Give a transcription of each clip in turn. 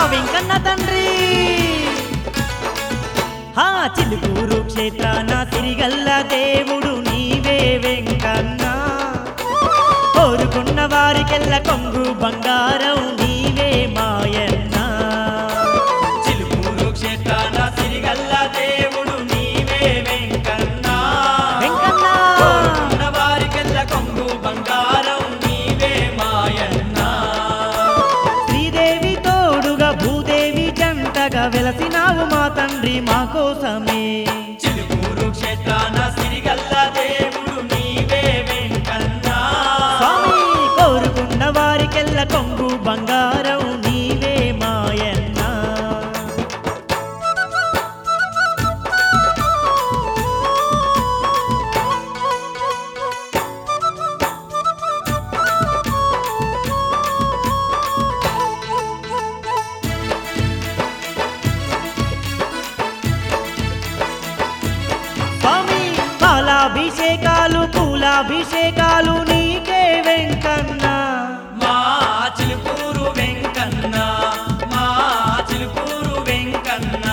వెంకన్న తండ్రి హా చిలుకూరు క్షేత్రాన తిరిగల్ల దేవుడు నీవే వెంకన్న కోరుకున్న వారికెల్ల కొంగు బంగారం నీవే మాయన్న చిలుకూరు క్షేత్రాన సిరిగల్ల దేవుడు నీవే వెంకన్న వెంకన్న కోరుకున్న వారికెల్ల కొంగు బంగారం నీవే మాయన్న శ్రీదేవి తోడుగా భూదేవి జంటగా వెలసినావు మా తండ్రి మా కోసమే చిలుకూరు క్షేత్రాన సిరిగల్ల దేవుడు నీవే వెంకన్న స్వామి కోరుకున్న వారికెల్ల కొంగు బంగారం నీవే మాయన్న స్వామి పాలాభిషేకాలు పూలాభిషేకాలు నీకే వెంకన్న మా చిలుకూరు వెంకన్న మా చిలుకూరు వెంకన్న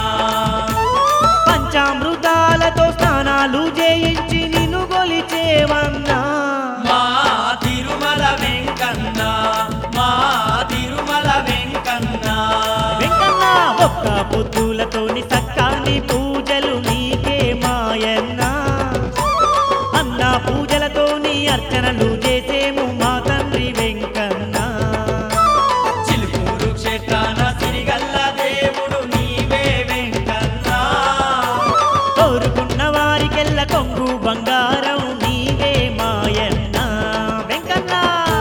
పంచామృతాలతో స్నానాలు చేయించి నిన్ను గొలిచేవన్నా మా తిరుమల వెంకన్న మా తిరుమల వెంకన్న వెంకన్న ఒక్క పొద్దులతోని సక్కాని పూజలు నీకే మాయన్న అన్న పూజలతోని అర్చనలు చేసేము మా తండ్రి వెంకన్న చిలుకూరు క్షేత్రాన సిరిగల్ల దేవుడు నీవే వెంకన్న కోరుకున్న వారికెల్ల కొంగు బంగారం నీవే మాయన్న వెంకన్న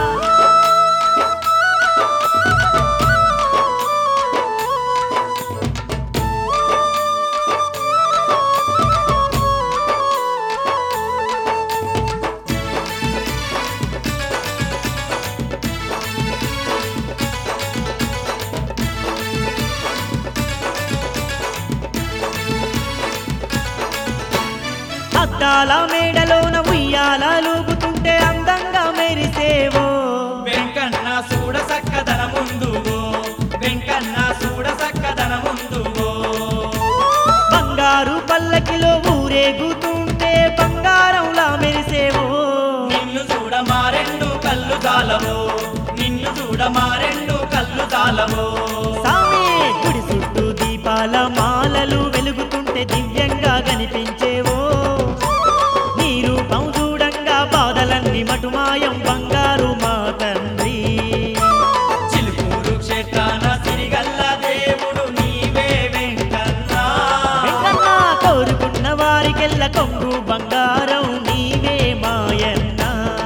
అద్దాల మేడలోన ఉయ్యాలూగుతుంటే అందంగా మెరిసేవో వెంకన్న చూడ సక్కదన ముందుగో వెంకన్న చూడ సక్కదన ముందుగో బంగారు పల్లకిలో ఊరేగుతుంటే బంగారంలా మెరిసేవో నిన్ను చూడ మా రెండు కళ్ళు జాలవో నిన్ను చూడ మా రెండు కళ్ళు జాలవో సామి గుడి చుట్టూ దీపాల మాలలు వెలుగుతుంటే దివ్యంగా కనిపించేవో నీ రూపం చూడంగా బాధలన్నీ మటుమాయం బంగారు మా తండ్రి చిలుకూరు క్షేత్రాన సిరిగల్ల దేవుడు నీవే వెంకన్న వెంకన్న కోరుకున్న వారికెల్ల కొంగు బంగారం నీవే మాయన్న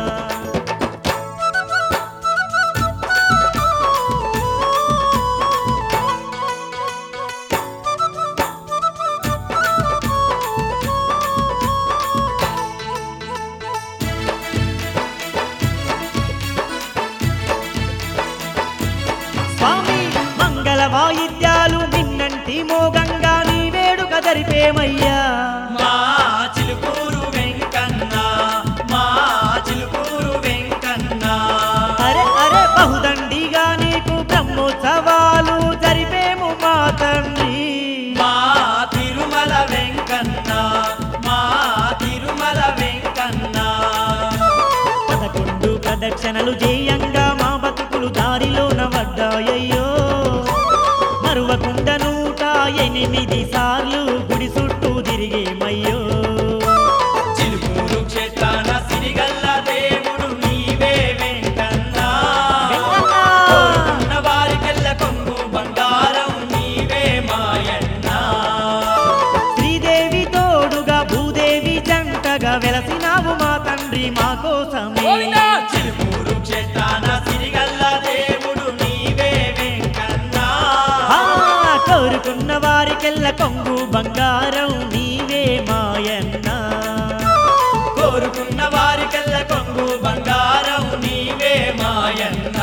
స్వామి మంగళ వాయిద్యాలు నిన్నంటి మోగంగా నీ వేడుక జరిపేమయ్యా మా చిలుకూరు వెంకన్న మా చిలుకూరు వెంకన్న అరే అరే బహుదండిగా నీకు బ్రహ్మోత్సవాలు జరిపేము మా తండ్రి మా తిరుమల వెంకన్న మా తిరుమల వెంకన్న పదకొండు ప్రదక్షిణలు చేయంగా మా బతుకులు దారిలోన పడ్డాయ్యో మరువకుండా నూట ఎనిమిది సార్లు గుడి చుట్టూ తిరిగేమయ్యో చిలుకూరు క్షేత్రాన సిరిగల్ల దేవుడు నీవే వెంకన్న వెంకన్న! కోరుకున్న వారికెల్ల కొంగు బంగారం నీవే మాయన్న శ్రీదేవి తోడుగా భూదేవి జంటగా వెలసినావు మా తండ్రి మా కోసమే చిలుకూరు క్షేత్రాన సిరిగల్ల దేవుడు నీవే వెంకన్న ఆ, కోరుకున్న వారికెల్ల కొంగు బంగారం నీవే మాయన్న కోరుకున్న వారికెల్ల కొంగు బంగారం నీవే మాయన్న